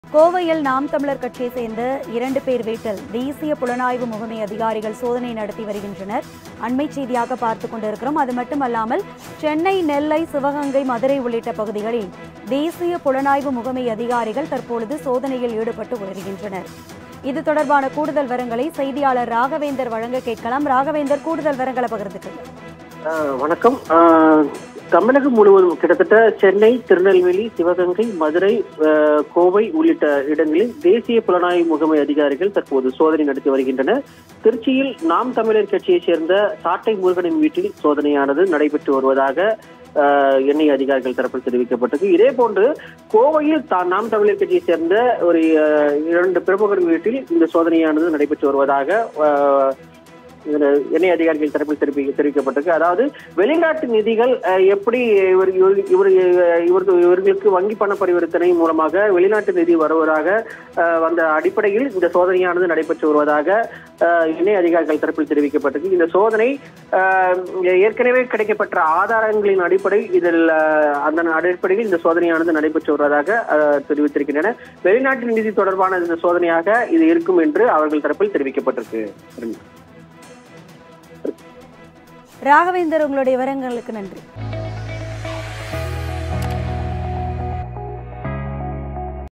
கோவையில் நாம் தமிழர் கட்சியை சேர்ந்த இரண்டு பேர் வீட்டில் தேசிய புலனாய்வு முகமை அதிகாரிகள் சோதனை நடத்தி வருகின்றனர் அண்மை செய்தியாக பார்த்து கொண்டிருக்கிறோம் அது மட்டுமல்லாமல் சென்னை நெல்லை சிவகங்கை மதுரை உள்ளிட்ட பகுதிகளில் தேசிய புலனாய்வு முகமை அதிகாரிகள் தற்பொழுது சோதனையில் ஈடுபட்டு வருகின்றனர் இது தொடர்பான கூடுதல் விவரங்களை செய்தியாளர் ராகவேந்தர் வழங்க கேட்கலாம் ராகவேந்தர் கூடுதல் விவரங்களை பகிர்ந்துக்கிறார் ஆஹ் வணக்கம் ஆஹ் தமிழகம் முழுவதும் கிட்டத்தட்ட சென்னை திருநெல்வேலி சிவகங்கை மதுரை ஆஹ் கோவை உள்ளிட்ட இடங்களில் தேசிய புலனாய்வு முகமை அதிகாரிகள் தற்போது சோதனை நடத்தி வருகின்றனர் திருச்சியில் நாம் தமிழர் கட்சியைச் சேர்ந்த சாட்டை முருகனின் வீட்டில் சோதனையானது நடைபெற்று வருவதாக ஆஹ் எண்ணெய் அதிகாரிகள் தரப்பில் தெரிவிக்கப்பட்டது இதே போன்று கோவையில் தான் நாம் தமிழர் கட்சியை சேர்ந்த ஒரு ஆஹ் இரண்டு பிரமுகர் வீட்டில் இந்த சோதனையானது நடைபெற்று வருவதாக ஆஹ் இதுல எண்ணெய் அதிகாரிகள் தரப்பில் தெரிவி தெரிவிக்கப்பட்டிருக்கு அதாவது வெளிநாட்டு நிதிகள் அஹ், எப்படி இவர் இவர் இவர் இவருக்கு இவர்களுக்கு வங்கி பண பரிவர்த்தனை மூலமாக வெளிநாட்டு நிதி வருவதாக அஹ், வந்த அடிப்படையில் இந்த சோதனையானது நடைபெற்று வருவதாக அஹ், எண்ணெய் அதிகாரிகள் தரப்பில் தெரிவிக்கப்பட்டிருக்கு இந்த சோதனை அஹ், ஏற்கனவே கிடைக்கப்பட்ட ஆதாரங்களின் அடிப்படை இதில் அஹ், அந்த அடிப்படையில் இந்த சோதனையானது நடைபெற்று வருவதாக அஹ், தெரிவித்திருக்கின்றன வெளிநாட்டு நிதி தொடர்பான இந்த சோதனையாக இது இருக்கும் என்று அவர்கள் தரப்பில் தெரிவிக்கப்பட்டிருக்கு ராகவேந்தர் உங்களுடைய விவரங்களுக்கு நன்றி